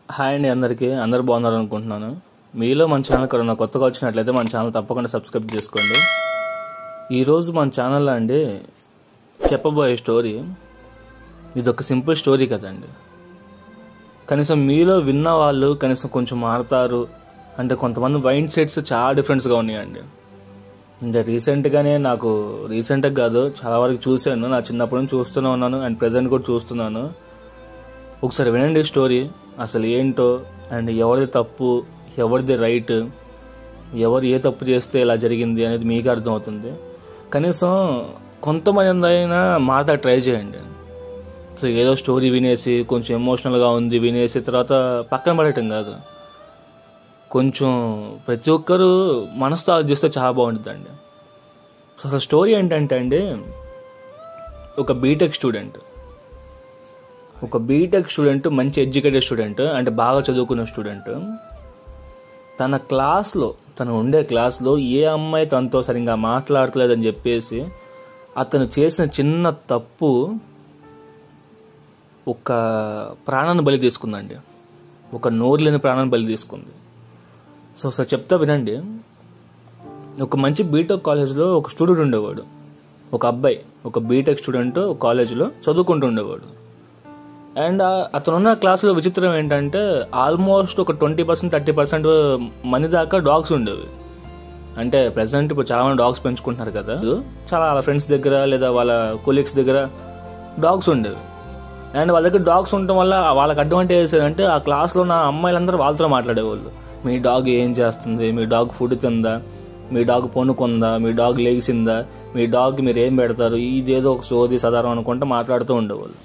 hi అండి అందరికీ అందరు బాగున్నారు అనుకుంటున్నాను మీలో మన ఛానల్ కరోనా కొత్తగా వచ్చినట్లయితే మన ఛానల్ తప్పకుండా సబ్స్క్రైబ్ చేసుకోండి ఈరోజు మన ఛానల్లో అండి చెప్పబోయే స్టోరీ ఇది ఒక సింపుల్ స్టోరీ కదండి కనీసం మీలో విన్న వాళ్ళు కనీసం కొంచెం మారుతారు అంటే కొంతమంది మైండ్ సెట్స్ చాలా డిఫరెన్స్గా ఉన్నాయండి అంటే రీసెంట్గానే నాకు రీసెంట్గా కాదు చాలా వరకు చూశాను నా చిన్నప్పటి నుంచి చూస్తూనే ఉన్నాను అండ్ ప్రజెంట్ కూడా చూస్తున్నాను ఒకసారి వినండి స్టోరీ అసలు ఏంటో అండ్ ఎవరిది తప్పు ఎవరిది రైట్ ఎవరు ఏ తప్పు చేస్తే ఇలా జరిగింది అనేది మీకు అర్థమవుతుంది కనీసం కొంతమంది అయినా మాట ట్రై చేయండి సో ఏదో స్టోరీ వినేసి కొంచెం ఎమోషనల్గా ఉంది వినేసి తర్వాత పక్కన పడటం కాదు కొంచెం ప్రతి ఒక్కరు మనసుతో ఆలోచిస్తే చాలా బాగుంటుందండి సో అసలు స్టోరీ ఏంటంటే అండి ఒక బీటెక్ స్టూడెంట్ ఒక బీటెక్ స్టూడెంట్ మంచి ఎడ్యుకేటెడ్ స్టూడెంట్ అంటే బాగా చదువుకున్న స్టూడెంట్ తన క్లాస్లో తను ఉండే క్లాస్లో ఏ అమ్మాయి తనతో సరిగ్గా మాట్లాడట్లేదని చెప్పేసి అతను చేసిన చిన్న తప్పు ఒక ప్రాణాన్ని బలి తీసుకుందండి ఒక నోరు లేని ప్రాణాన్ని బలి తీసుకుంది సో సార్ చెప్తా వినండి ఒక మంచి బీటెక్ కాలేజ్లో ఒక స్టూడెంట్ ఉండేవాడు ఒక అబ్బాయి ఒక బీటెక్ స్టూడెంట్ కాలేజ్లో చదువుకుంటూ ఉండేవాడు అండ్ అతనున్న క్లాసులో విచిత్రం ఏంటంటే ఆల్మోస్ట్ ఒక ట్వంటీ పర్సెంట్ థర్టీ పర్సెంట్ మంది దాకా డాగ్స్ ఉండేవి అంటే ప్రజెంట్ ఇప్పుడు చాలా మంది డాగ్స్ పెంచుకుంటున్నారు కదా చాలా వాళ్ళ ఫ్రెండ్స్ దగ్గర లేదా వాళ్ళ కొలీగ్స్ దగ్గర డాగ్స్ ఉండేవి అండ్ వాళ్ళ దగ్గర డాగ్స్ ఉండటం వల్ల వాళ్ళకి అడ్వాంటేజ్ అంటే ఆ క్లాస్లో ఉన్న అమ్మాయిలందరూ వాళ్ళతో మాట్లాడేవాళ్ళు మీ డాగ్ ఏం చేస్తుంది మీ డాగ్ ఫుడ్ తిందా మీ డాగ్ పొనుకుందా మీ డాగ్ లేచిందా మీ డాగ్ మీరు ఏం పెడతారు ఇదేదో ఒక సోది సదారం అనుకుంటూ మాట్లాడుతూ ఉండేవాళ్ళు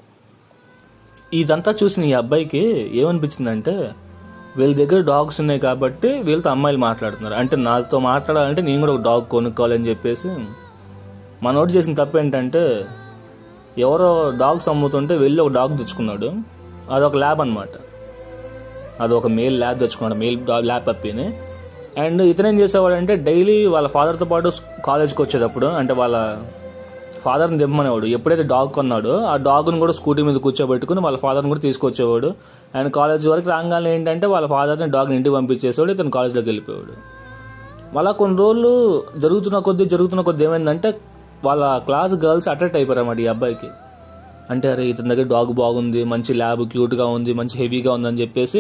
ఇదంతా చూసిన ఈ అబ్బాయికి ఏమనిపించిందంటే వీళ్ళ దగ్గర డాగ్స్ ఉన్నాయి కాబట్టి వీళ్ళతో అమ్మాయిలు మాట్లాడుతున్నారు అంటే నాతో మాట్లాడాలంటే నేను కూడా ఒక డాగ్ కొనుక్కోవాలని చెప్పేసి మనోడు చేసిన తప్పు ఏంటంటే ఎవరో డాగ్స్ అమ్ముతుంటే వెళ్ళి ఒక డాగ్ తెచ్చుకున్నాడు అదొక ల్యాబ్ అనమాట అదొక మేల్ ల్యాబ్ తెచ్చుకున్నాడు మేల్ ల్యాబ్ పప్పిని అండ్ ఇతనేం చేసేవాడంటే డైలీ వాళ్ళ ఫాదర్తో పాటు కాలేజ్కి వచ్చేటప్పుడు అంటే వాళ్ళ ఫాదర్ని దిమ్మనేవాడు ఎప్పుడైతే డాగ్ కొన్నాడో ఆ డాగ్ని కూడా స్కూటీ మీద కూర్చోబెట్టుకుని వాళ్ళ ఫాదర్ని కూడా తీసుకొచ్చేవాడు అండ్ కాలేజ్ వరకు రాగానే ఏంటంటే వాళ్ళ ఫాదర్ని డాగ్ని ఇంటికి పంపించేసేవాడు ఇతను కాలేజ్లోకి వెళ్ళిపోయాడు మళ్ళీ కొన్ని రోజులు జరుగుతున్న కొద్దీ జరుగుతున్న కొద్దీ ఏమైందంటే వాళ్ళ క్లాస్ గర్ల్స్ అట్రాక్ట్ అయిపోయారు అన్నమాట ఈ అబ్బాయికి అంటే అరే ఇతని దగ్గర డాగ్ బాగుంది మంచి ల్యాబ్ క్యూట్గా ఉంది మంచి హెవీగా ఉందని చెప్పేసి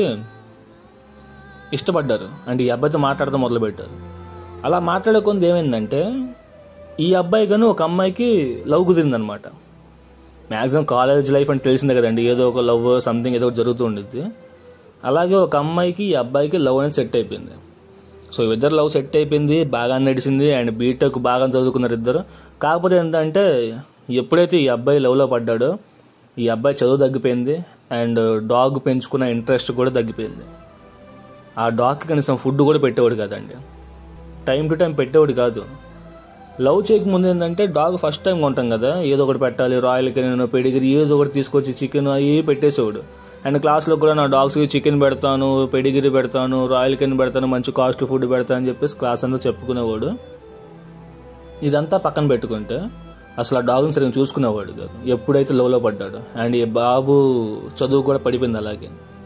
ఇష్టపడ్డారు అండ్ ఈ అబ్బాయితో మాట్లాడడం మొదలుపెట్టారు అలా మాట్లాడే కొంది ఏమైందంటే ఈ అబ్బాయి కానీ ఒక అమ్మాయికి లవ్ కుదిరిందనమాట మ్యాక్సిమం కాలేజ్ లైఫ్ అంటే తెలిసిందే కదండి ఏదో ఒక లవ్ సంథింగ్ ఏదో ఒకటి జరుగుతూ ఉండిద్ది అలాగే ఒక అమ్మాయికి ఈ అబ్బాయికి లవ్ అనేది సెట్ అయిపోయింది సో ఇద్దరు లవ్ సెట్ అయిపోయింది బాగా నడిచింది అండ్ బీటెక్ బాగా చదువుకున్నారు ఇద్దరు కాకపోతే ఏంటంటే ఎప్పుడైతే ఈ అబ్బాయి లవ్లో పడ్డాడో ఈ అబ్బాయి చదువు తగ్గిపోయింది అండ్ డాగ్ పెంచుకున్న ఇంట్రెస్ట్ కూడా తగ్గిపోయింది ఆ డాగ్కి కనీసం ఫుడ్ కూడా పెట్టేవాడు కాదండి టైం టు టైం పెట్టేవాడు కాదు లవ్ చేయకముందు ఏంటంటే డాగ్ ఫస్ట్ టైం కొంటాం కదా ఏదో ఒకటి పెట్టాలి రాయల్ కెన్ పెడిగిరి ఏదో ఒకటి తీసుకొచ్చి చికెన్ అవి పెట్టేసేవాడు అండ్ క్లాస్లో కూడా నా డాగ్స్కి చికెన్ పెడతాను పెడిగిరి పెడతాను రాయల్ కెన్ పెడతాను మంచి కాస్ట్ ఫుడ్ పెడతాను అని చెప్పేసి క్లాస్ అంతా చెప్పుకునేవాడు ఇదంతా పక్కన పెట్టుకుంటే అసలు ఆ డాగ్ని సరిగ్గా చూసుకునేవాడు కాదు ఎప్పుడైతే లవ్లో పడ్డాడు అండ్ ఈ బాబు చదువు కూడా పడిపోయింది అలాగే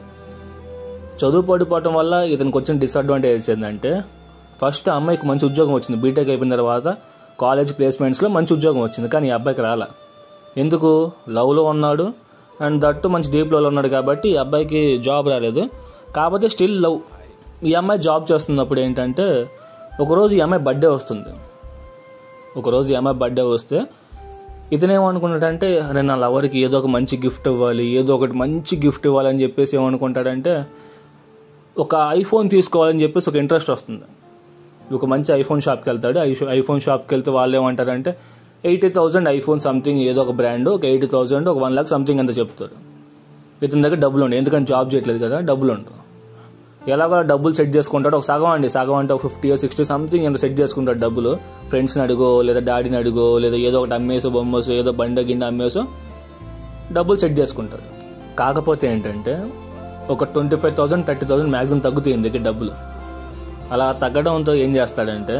చదువు పడిపోవటం వల్ల ఇతనికి వచ్చిన డిసడ్వాంటేజ్ ఏంటంటే ఫస్ట్ అమ్మాయికి మంచి ఉద్యోగం వచ్చింది బీటెక్ అయిపోయిన తర్వాత కాలేజ్ ప్లేస్మెంట్స్లో మంచి ఉద్యోగం వచ్చింది కానీ ఈ అబ్బాయికి రాలా ఎందుకు లవ్లో ఉన్నాడు అండ్ దట్టు మంచి డీప్ లవ్లో ఉన్నాడు కాబట్టి ఈ అబ్బాయికి జాబ్ రాలేదు కాకపోతే స్టిల్ లవ్ ఈ అమ్మాయి జాబ్ చేస్తున్నప్పుడు ఏంటంటే ఒకరోజు ఈ అమ్మాయి బర్త్డే వస్తుంది ఒకరోజు ఈ అమ్మాయి బర్త్డే వస్తే ఇతనేమనుకున్నాడంటే అరే నా లవర్కి ఏదో ఒక మంచి గిఫ్ట్ ఇవ్వాలి ఏదో ఒకటి మంచి గిఫ్ట్ ఇవ్వాలని చెప్పేసి ఏమనుకుంటాడంటే ఒక ఐఫోన్ తీసుకోవాలని చెప్పేసి ఒక ఇంట్రెస్ట్ వస్తుంది ఒక మంచి ఐఫోన్ షాప్కి వెళ్తాడు ఐఫోన్ షాప్కి వెళ్తే వాళ్ళు ఏమంటారంటే ఎయిటీ థౌసండ్ ఐఫోన్ సంథింగ్ ఏదో ఒక బ్రాండ్ ఒక ఎయిటీ థౌసండ్ ఒక వన్ లాక్ సంథింగ్ అంత చెప్తాడు ఇతని దగ్గర డబ్బులు ఉండవు ఎందుకంటే జాబ్ చేయట్లేదు కదా డబ్బులు ఉండవు ఎలాగో డబ్బులు సెట్ చేసుకుంటాడు ఒక సగం అండి సగం అంటే ఒక ఫిఫ్టీ సిక్స్టీ సంథింగ్ ఎంత సెట్ చేసుకుంటాడు డబ్బులు ఫ్రెండ్స్ని అడుగో లేదా డాడీని అడుగో లేదా ఏదో ఒకటి అమ్మేసో బొమ్మేసో ఏదో బండ గిండ అమ్మేసో డబ్బులు సెట్ చేసుకుంటాడు కాకపోతే ఏంటంటే ఒక twenty five thousand thirty thousand maximum తగ్గుతాయి దగ్గర డబ్బులు అలా తగ్గడంతో ఏం చేస్తాడంటే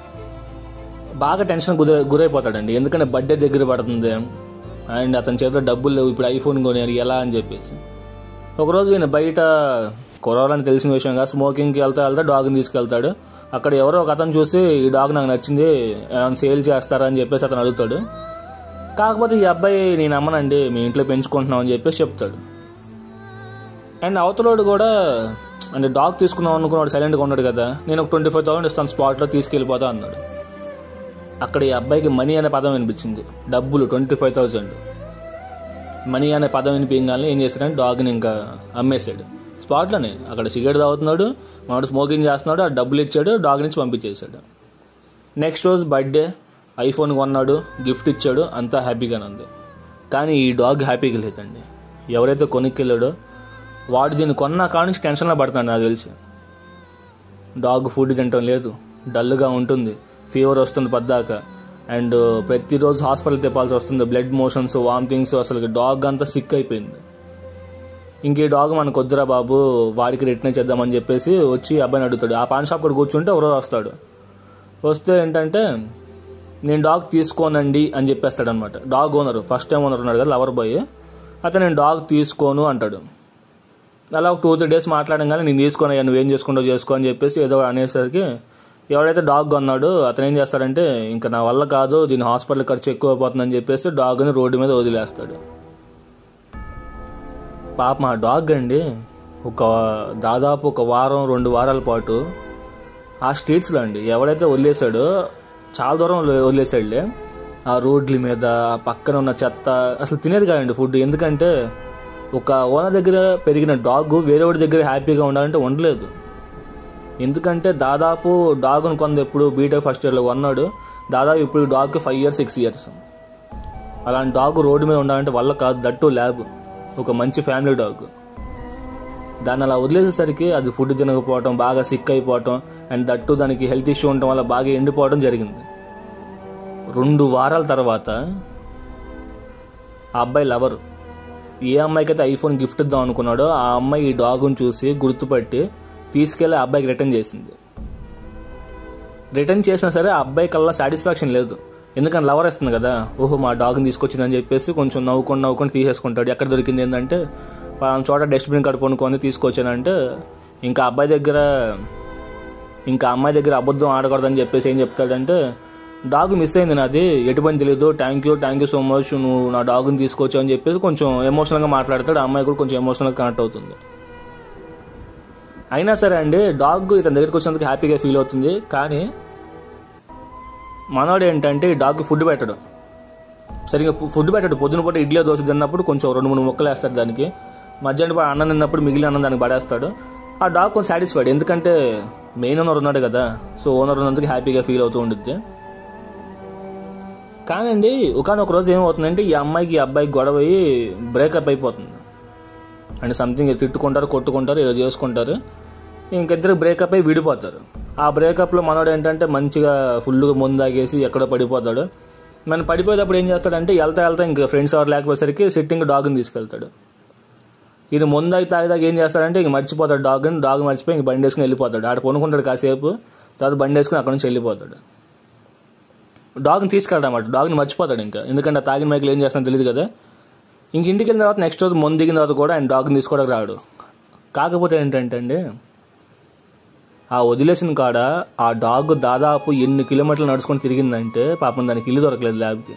బాగా టెన్షన్ గురి గురైపోతాడండి ఎందుకంటే బర్త్డే దగ్గర పడుతుంది అండ్ అతని చేతిలో డబ్బులు లేవు ఇప్పుడు ఐఫోన్ కొనేయాలి ఎలా అని చెప్పేసి ఒకరోజు ఈయన బయట కురవాలని తెలిసిన విషయంగా స్మోకింగ్కి వెళ్తా వెళ్తా డాగ్ని తీసుకెళ్తాడు అక్కడ ఎవరో ఒక అతను చూసి ఈ డాగ్ నాకు నచ్చింది ఏమైనా సేల్ చేస్తారా అని చెప్పేసి అతను అడుగుతాడు కాకపోతే ఈ అబ్బాయి నేను అమ్మనండి మీ ఇంట్లో పెంచుకుంటున్నాం అని చెప్పేసి చెప్తాడు అండ్ అవతలోడు కూడా అంటే డాగ్ తీసుకుందాం అనుకున్నాడు సైలెంట్గా ఉన్నాడు కదా నేను ఒక ట్వంటీ ఫైవ్ థౌసండ్ ఇస్తాను స్పాట్లో తీసుకెళ్ళిపోతా అన్నాడు అక్కడ ఈ అబ్బాయికి మనీ అనే పదం వినిపించింది డబ్బులు ట్వంటీ ఫైవ్ థౌసండ్ మనీ అనే పదం వినిపించాలని ఏం చేస్తాడంటే డాగ్ని ఇంకా అమ్మేశాడు స్పాట్లోనే అక్కడ సిగరెట్ తాగుతున్నాడు మనోడు స్మోకింగ్ చేస్తున్నాడు ఆ డబ్బులు ఇచ్చాడు డాగ్ నుంచి పంపించేశాడు నెక్స్ట్ రోజు బర్త్డే ఐఫోన్ కొన్నాడు గిఫ్ట్ ఇచ్చాడు అంతా హ్యాపీగానే ఉంది కానీ ఈ డాగ్ హ్యాపీగా లేదండి ఎవరైతే కొనుక్కెళ్ళాడో వాడు దీన్ని కొన్నా కానీ టెన్షన్లో పడుతున్నాడు నాకు తెలిసి డాగ్ ఫుడ్ తినటం లేదు డల్గా ఉంటుంది ఫీవర్ వస్తుంది పద్దాక అండ్ ప్రతిరోజు హాస్పిటల్ తిప్పాల్సి వస్తుంది బ్లడ్ మోషన్స్ వామిటింగ్స్ అసలు డాగ్ అంతా సిక్ అయిపోయింది ఇంక ఈ డాగ్ మనకు వద్దురా బాబు వాడికి రిటర్న్ చేద్దామని చెప్పేసి వచ్చి అబ్బాయిని అడుగుతాడు ఆ పాన్ షాప్ కూడా కూర్చుంటే ఎవరో వస్తాడు వస్తే ఏంటంటే నేను డాగ్ తీసుకోనండి అని చెప్పేస్తాడు అనమాట dog owner first time owner ఉన్నాడు కదా లవర్ బాయ్ అతను నేను డాగ్ తీసుకోను అంటాడు అలా ఒక టూ త్రీ డేస్ మాట్లాడంగానే నేను తీసుకొని అయ్యా నువ్వేం చేసుకుంటావు చేసుకో అని చెప్పేసి ఏదో అనేసరికి ఎవడైతే డాగ్ కొన్నాడో అతను ఏం చేస్తాడంటే ఇంకా నా వల్ల కాదు దీని హాస్పిటల్ ఖర్చు ఎక్కువ అయిపోతుందని చెప్పేసి డాగ్ని రోడ్డు మీద వదిలేస్తాడు పాప మా డాగ్ అండి ఒక దాదాపు ఒక వారం రెండు వారాల పాటు ఆ స్ట్రీట్స్లో అండి ఎవడైతే వదిలేశాడో చాలా దూరం వదిలే- వదిలేశాడులే ఆ రోడ్ల మీద ఆ పక్కన ఉన్న చెత్త అసలు తినేది కాదండి ఫుడ్ ఎందుకంటే ఒక ఓనర్ దగ్గర పెరిగిన డాగ్ వేరేవాడి దగ్గర హ్యాపీగా ఉండాలంటే ఉండలేదు ఎందుకంటే దాదాపు డాగ్ను కొంద ఎప్పుడు బీటెక్ ఫస్ట్ ఇయర్లో కొన్నాడు దాదాపు ఇప్పుడు డాగ్కి ఫైవ్ ఇయర్స్ సిక్స్ ఇయర్స్ అలాంటి డాగ్ రోడ్డు మీద ఉండాలంటే వల్ల కాదు దట్టు ల్యాబ్ ఒక మంచి ఫ్యామిలీ డాగ్ దాన్ని అలా వదిలేసేసరికి అది ఫుడ్ తినకపోవటం బాగా సిక్ అయిపోవటం అండ్ దట్టు దానికి హెల్త్ ఇష్యూ ఉండటం వల్ల బాగా ఎండిపోవడం జరిగింది రెండు వారాల తర్వాత ఆ అబ్బాయి లవర్ ఏ అమ్మాయికి అయితే ఐఫోన్ గిఫ్ట్ ఇద్దాం అనుకున్నాడో ఆ అమ్మాయి ఈ డాగ్ని చూసి గుర్తుపట్టి తీసుకెళ్లి ఆ అబ్బాయికి రిటర్న్ చేసింది రిటర్న్ చేసినా సరే ఆ అబ్బాయి కల్లా సాటిస్ఫాక్షన్ లేదు ఎందుకంటే లవర్ ఇస్తుంది కదా ఓహో మా డాగ్ని తీసుకొచ్చిందని చెప్పేసి కొంచెం నవ్వుకొని నవ్వుకొని తీసేసుకుంటాడు ఎక్కడ దొరికింది ఏంటంటే పలానా చోట డస్ట్బిన్ కడుపుకొని తీసుకొచ్చానంటే ఇంకా అబ్బాయి దగ్గర ఇంకా అమ్మాయి దగ్గర అబద్ధం ఆడకూడదని చెప్పేసి ఏం చెప్తాడంటే డాగ్ మిస్ అయింది నాది ఎటువంటి తెలియదు thank you thank you so much నువ్వు నా డాగ్ని తీసుకొచ్చావు అని చెప్పేసి కొంచెం ఎమోషనల్గా మాట్లాడతాడు ఆ అమ్మాయి కూడా కొంచెం ఎమోషనల్గా కనెక్ట్ అవుతుంది అయినా సరే అండి డాగ్ ఇతని దగ్గరికి వచ్చినందుకు హ్యాపీగా ఫీల్ అవుతుంది కానీ మనవాడు ఏంటంటే ఈ డాగ్ ఫుడ్ పెట్టడు సరిగ్గా పు- ఫుడ్ పెట్టడు పొద్దున పూట ఇడ్లీ దోశ తిన్నప్పుడు కొంచెం రెండు మూడు ముక్కలు వేస్తాడు దానికి మధ్యాహ్నం పూట అన్నం తిన్నప్పుడు మిగిలిన అన్నం దానికి పడేస్తాడు ఆ డాగ్ కొంచెం సాటిస్ఫైడ్ ఎందుకంటే మెయిన్ ఓనర్ ఉన్నాడు కదా సో ఓనర్ ఉన్నందుకు హ్యాపీగా ఫీల్ అవుతూ ఉండుద్ది కానండి ఒకనొక రోజు ఏమవుతుందంటే ఈ అమ్మాయికి ఈ అబ్బాయికి గొడవ అయ్యి బ్రేకప్ అయిపోతుంది అంటే సంథింగ్ తిట్టుకుంటారు కొట్టుకుంటారు ఏదో చేసుకుంటారు ఇంకిద్దరు బ్రేకప్ అయి విడిపోతారు ఆ బ్రేకప్లో మనోడు ఏంటంటే మంచిగా ఫుల్గా ముందాగేసి ఎక్కడో పడిపోతాడు మనం పడిపోయేటప్పుడు ఏం చేస్తాడంటే వెళ్తా వెళ్తా ఇంకా ఫ్రెండ్స్ ఎవరు లేకపోయేసరికి సిట్టింగ్ డాగ్ని తీసుకెళ్తాడు ఇది ముందాగి తాగిదాకా ఏం చేస్తాడంటే ఇంక మర్చిపోతాడు డాగ్ని డాగ్ మర్చిపోయి ఇంక బండి వేసుకుని వెళ్ళిపోతాడు ఆడ కొనుక్కుంటాడు కాసేపు తర్వాత బండి వేసుకుని అక్కడ నుంచి వెళ్ళిపోతాడు డాగ్ని తీసుకెళ్ళడం డాగ్ని మర్చిపోతాడు ఇంకా ఎందుకంటే ఆ తాగిన మైకులు ఏం చేస్తానో తెలియదు కదా ఇంక ఇంటికి వెళ్ళిన తర్వాత నెక్స్ట్ రోజు ముందు దిగిన తర్వాత కూడా ఆయన డాగ్ని తీసుకోవడానికి రాడు కాకపోతే ఏంటంటే అండి ఆ వదిలేసిన కాడ ఆ డాగ్ దాదాపు ఎన్ని కిలోమీటర్లు నడుచుకొని తిరిగిందంటే పాపం దానికి ఇల్లు దొరకలేదు ల్యాబ్కి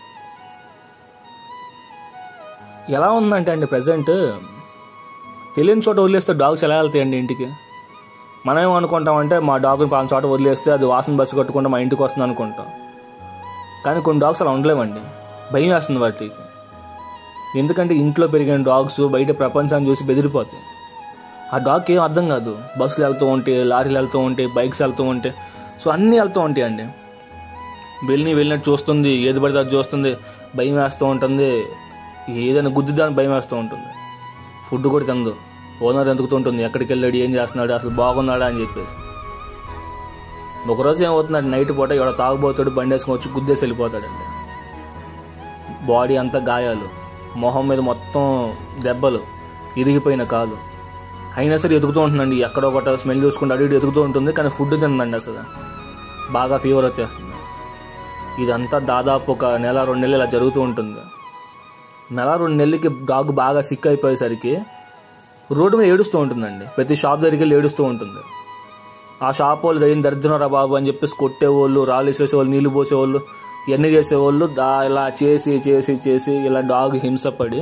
ఎలా ఉందంటే అండి ప్రజెంట్ తెలియని చోట వదిలేస్తే డాగ్స్ ఎలా వెళ్తాయండి ఇంటికి మనం ఏమనుకుంటామంటే మా డాగ్ని పాలన చోట వదిలేస్తే అది వాసన బస్సు కట్టుకుంటే మా ఇంటికి వస్తుంది అనుకుంటాం కానీ కొన్ని డాగ్స్ అలా ఉండలేమండి భయం వేస్తుంది వాటికి ఎందుకంటే ఇంట్లో పెరిగిన డాగ్స్ బయట ప్రపంచాన్ని చూసి బెదిరిపోతాయి ఆ డాగ్కి ఏం అర్థం కాదు బస్సులు వెళ్తూ ఉంటే లారీలు వెళ్తూ ఉంటే బైక్స్ వెళ్తూ ఉంటే సో అన్నీ వెళ్తూ ఉంటాయి అండి వెళ్ళి వెళ్ళినట్టు చూస్తుంది ఏది పడితే అది చూస్తుంది భయం వేస్తూ ఉంటుంది ఏదైనా గుద్దిదాన్ని భయం వేస్తూ ఉంటుంది ఫుడ్ కూడా తినదు ఓనర్ ఎందుకుతూ ఉంటుంది ఎక్కడికి వెళ్ళాడు ఏం చేస్తున్నాడు అసలు బాగున్నాడా అని చెప్పేసి ఒకరోజు ఏమవుతుందంటే నైట్ పూట ఎవడో తాగుబోతాడు బండి వేసుకొని వచ్చి గుద్దేసి వెళ్ళిపోతాడండి బాడీ అంతా గాయాలు మొహం మీద మొత్తం దెబ్బలు ఇరిగిపోయిన కాలు అయినా సరే ఎదుగుతూ ఉంటుందండి ఎక్కడో ఒకట స్మెల్ చూసుకుంటే అటు ఇటు ఎదుగుతూ ఉంటుంది కానీ ఫుడ్ తిందండి అసలు బాగా ఫీవర్ వచ్చేస్తుంది ఇదంతా దాదాపు ఒక నెల రెండు నెలలు ఇలా జరుగుతూ ఉంటుంది నెల రెండు నెలలకి డాగ్ బాగా సిక్ అయిపోయేసరికి రోడ్డు మీద ఏడుస్తూ ఉంటుందండి ప్రతి షాప్ దగ్గరికి వెళ్ళి ఏడుస్తూ ఉంటుంది ఆ షాప్ వాళ్ళు దయ్యం దరిద్రరా బాబు అని చెప్పేసి కొట్టేవాళ్ళు రాళ్ళు వేసేసేవాళ్ళు నీళ్లు పోసేవాళ్ళు ఇవన్నీ చేసేవాళ్ళు దా ఇలా చేసి చేసి చేసి ఇలా డాగ్ హింస పడి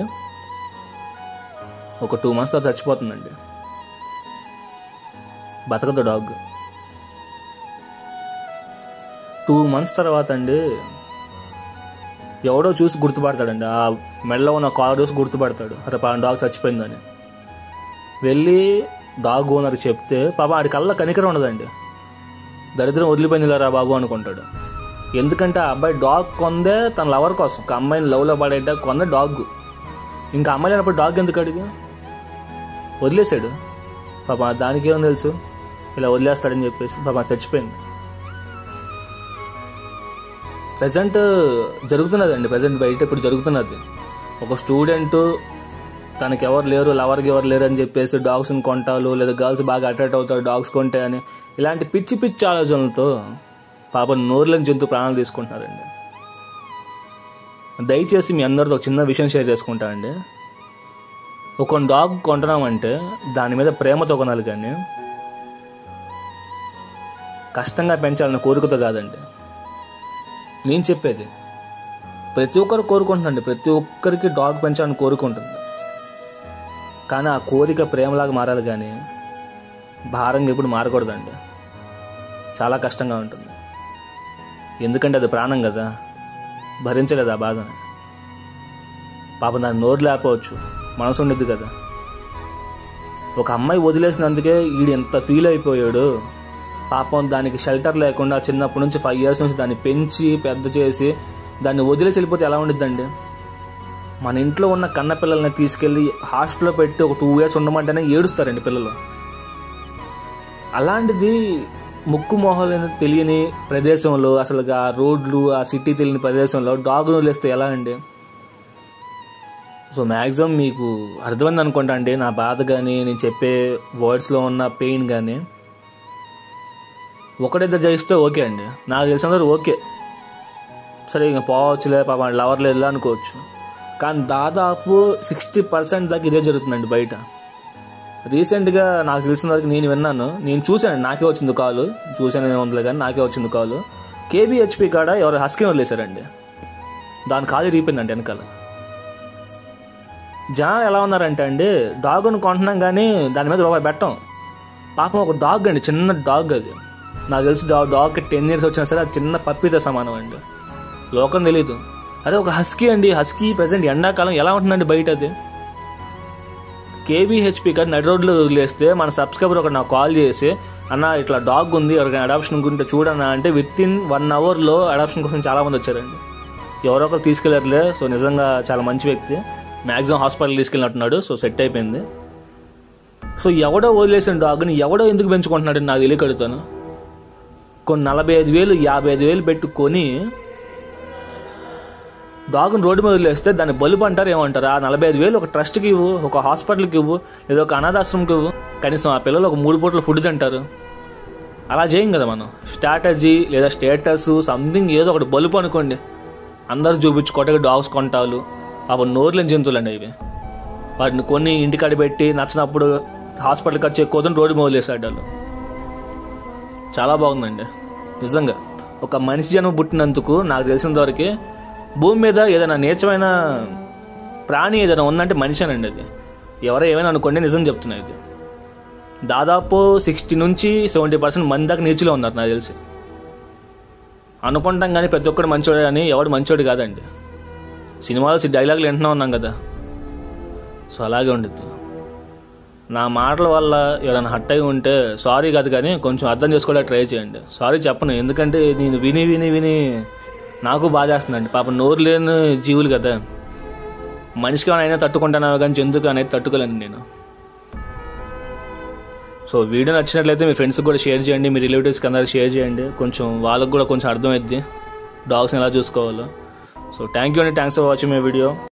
ఒక టూ మంత్స్ తర్వాత చచ్చిపోతుందండి బతకదు డాగ్ టూ మంత్స్ తర్వాత అండి ఎవడో చూసి గుర్తుపడతాడండి ఆ మెడలో ఉన్న కాలర్ చూసి గుర్తుపడతాడు అరే పా డాగ్ చచ్చిపోయిందని వెళ్ళి డాగ్ ఓనర్ చెప్తే పాప ఆడి కళ్ళ కనికరం ఉండదండి దరిద్రం వదిలిపోయిందిలేరా బాబు అనుకుంటాడు ఎందుకంటే ఆ అబ్బాయి డాగ్ కొందే తన లవర్ కోసం ఒక అమ్మాయిని లవ్లో పడేట కొందే డాగ్ ఇంకా అమ్మాయి లేనప్పుడు డాగ్ ఎందుకు అడిగి వదిలేశాడు పాప దానికి ఏమో తెలుసు ఇలా వదిలేస్తాడని చెప్పేసి పాప చచ్చిపోయింది ప్రజెంట్ జరుగుతున్నదండి ప్రజెంట్ బయట ఇప్పుడు జరుగుతున్నది ఒక స్టూడెంట్ తనకి ఎవరు లేరు లవర్కి ఎవరు లేరు అని చెప్పేసి డాగ్స్ని కొంటాలు లేదా గర్ల్స్ బాగా అట్రాక్ట్ అవుతారు డాగ్స్ కొంటే అని ఇలాంటి పిచ్చి పిచ్చి ఆలోచనలతో పాప నోరులేని జంతు ప్రాణాలు తీసుకుంటున్నారండి దయచేసి మీ అందరితో ఒక చిన్న విషయం షేర్ చేసుకుంటా అండి ఒక డాగ్ కొంటున్నామంటే దాని మీద ప్రేమతో కొనాలి కానీ కష్టంగా పెంచాలన్న కోరికతో కాదండి నేను చెప్పేది ప్రతి ఒక్కరు కోరుకుంటుందండి ప్రతి ఒక్కరికి డాగ్ పెంచాలని కోరిక ఉంటుంది కానీ ఆ కోరిక ప్రేమలాగా మారాలి కానీ భారంగా ఎప్పుడు మారకూడదండి చాలా కష్టంగా ఉంటుంది ఎందుకంటే అది ప్రాణం కదా భరించలేదు ఆ బాధని పాపం దాన్ని నోరు లేకపోవచ్చు మనసు ఉండిద్ది కదా ఒక అమ్మాయి వదిలేసినందుకే ఈడు ఎంత ఫీల్ అయిపోయాడు పాపం దానికి షెల్టర్ లేకుండా చిన్నప్పటి నుంచి ఫైవ్ ఇయర్స్ నుంచి దాన్ని పెంచి పెద్ద చేసి దాన్ని వదిలేసి వెళ్ళిపోతే ఎలా ఉండిద్దండి మన ఇంట్లో ఉన్న కన్న పిల్లల్ని తీసుకెళ్ళి హాస్టల్లో పెట్టి ఒక టూ ఇయర్స్ ఉండమంటేనే ఏడుస్తారండి పిల్లలు అలాంటిది ముక్కు మొహాలు తెలియని ప్రదేశంలో అసలు ఆ రోడ్లు ఆ సిటీ తెలియని ప్రదేశంలో డాగ్ను వదిలేస్తే ఎలా అండి సో మ్యాక్సిమం మీకు అర్థమైంది అనుకుంటా అండి నా బాధ కానీ నేను చెప్పే వర్డ్స్లో ఉన్న పెయిన్ కానీ ఒకటిద్దరు జయిస్తే ఓకే అండి నాకు తెలిసినంత ఓకే సరే ఇంకా పోవచ్చులే పాప లవర్ లేదు అనుకోవచ్చు కానీ దాదాపు సిక్స్టీ పర్సెంట్ దాకా ఇదే జరుగుతుందండి బయట రీసెంట్గా నాకు తెలిసిన వరకు నేను విన్నాను నేను చూశాను నాకే వచ్చింది కాలు చూశాను ఉందిలే కానీ నాకే వచ్చింది కాలు కేబిహెచ్పి కాడ ఎవరు హస్కీ వదిలేశారండి దాని కాలు రీపోయిందండి వెనకాల జనాలు ఎలా ఉన్నారంటే అండి డాగ్ను కొంటున్నాం కానీ దాని మీద రూపాయి పెట్టం పాపం ఒక డాగ్ అండి చిన్న డాగ్ అది నాకు తెలిసి డాగ్ డాగ్ టెన్ ఇయర్స్ వచ్చినా సరే అది చిన్న పప్పితో సమానం అండి లోకం తెలీదు అదే ఒక హస్కీ అండి హస్కీ ప్రజెంట్ ఎండాకాలం ఎలా ఉంటుందండి బయట అది కేబీహెచ్పి కాదు నడి రోడ్లో వదిలేస్తే మన సబ్స్క్రైబర్ ఒక నాకు కాల్ చేసి అన్న ఇట్లా డాగ్ ఉంది ఎవరికైనా అడాప్షన్ గురించి చూడన్నా అంటే విత్ ఇన్ వన్ అవర్లో అడాప్షన్ కోసం చాలా మంది వచ్చారండి ఎవరో ఒకరు తీసుకెళ్ళట్లే సో నిజంగా చాలా మంచి వ్యక్తి మ్యాక్సిమం హాస్పిటల్ తీసుకెళ్ళినట్టున్నాడు సో సెట్ అయిపోయింది సో ఎవడో వదిలేసిన డాగ్ని ఎవడో ఎందుకు పెంచుకుంటున్నాడు నాకు తెలియక అడుగుతాను కొన్ని నలభై ఐదు వేలు యాభై ఐదు వేలు పెట్టుకొని డాగ్ని రోడ్డు మీద వదిలేస్తే దాన్ని బలుపు అంటారు ఏమంటారు ఆ నలభై ఐదు వేలు ఒక ట్రస్ట్కి ఇవ్వు ఒక హాస్పిటల్కి ఇవ్వు లేదా ఒక అనాథాశ్రమంకి ఇవ్వు కనీసం ఆ పిల్లలు ఒక మూడు పూటలు ఫుడ్ తింటారు అలా చేయం కదా మనం స్ట్రాటజీ లేదా స్టేటస్ సంథింగ్ ఏదో ఒకటి బలుపు అనుకోండి అందరు చూపించి కొట్టగా డాగ్స్ కొంటాలు అప్పుడు నోరులేని జంతువులు అండి ఇవి వాటిని కొన్ని ఇంటికాడ పెట్టి నచ్చినప్పుడు హాస్పిటల్ ఖర్చు ఎక్కువ అవుతుంది రోడ్డు మీద వదిలేసాడు వాళ్ళు చాలా బాగుందండి నిజంగా ఒక మనిషి జన్మ పుట్టినందుకు నాకు తెలిసినంత వరకు భూమి మీద ఏదైనా నీచమైన ప్రాణి ఏదైనా ఉందంటే మనిషేనండి అది ఎవరో ఏమైనా అనుకోండి నిజం చెప్తున్నా ఇది దాదాపు సిక్స్టీ నుంచి సెవెంటీ పర్సెంట్ మంది దాకా నీచులో ఉన్నారు నాకు తెలిసి అనుకుంటాం కానీ ప్రతి ఒక్కడు మంచోడే కానీ ఎవడు మంచోడు కాదండి సినిమాలో డైలాగులు వింటున్నా ఉన్నాం కదా సో అలాగే ఉండిద్ది నా మాటల వల్ల ఎవరైనా హట్ అయి ఉంటే సారీ కాదు కానీ కొంచెం అర్థం చేసుకోవడానికి ట్రై చేయండి సారీ చెప్పను ఎందుకంటే నేను విని విని విని నాకు బాధ చేస్తుందండి పాప నోరు లేని జీవులు కదా మనిషికి అయినా తట్టుకుంటాను కానీ జంతువుకి అనేది తట్టుకోలేను నేను సో వీడియో నచ్చినట్లయితే మీ ఫ్రెండ్స్కి కూడా షేర్ చేయండి మీ రిలేటివ్స్కి అందరూ షేర్ చేయండి కొంచెం వాళ్ళకు కూడా కొంచెం అర్థమైద్ది డాగ్స్ని ఎలా చూసుకోవాలో సో థ్యాంక్ యూ అండి thanks for watching my video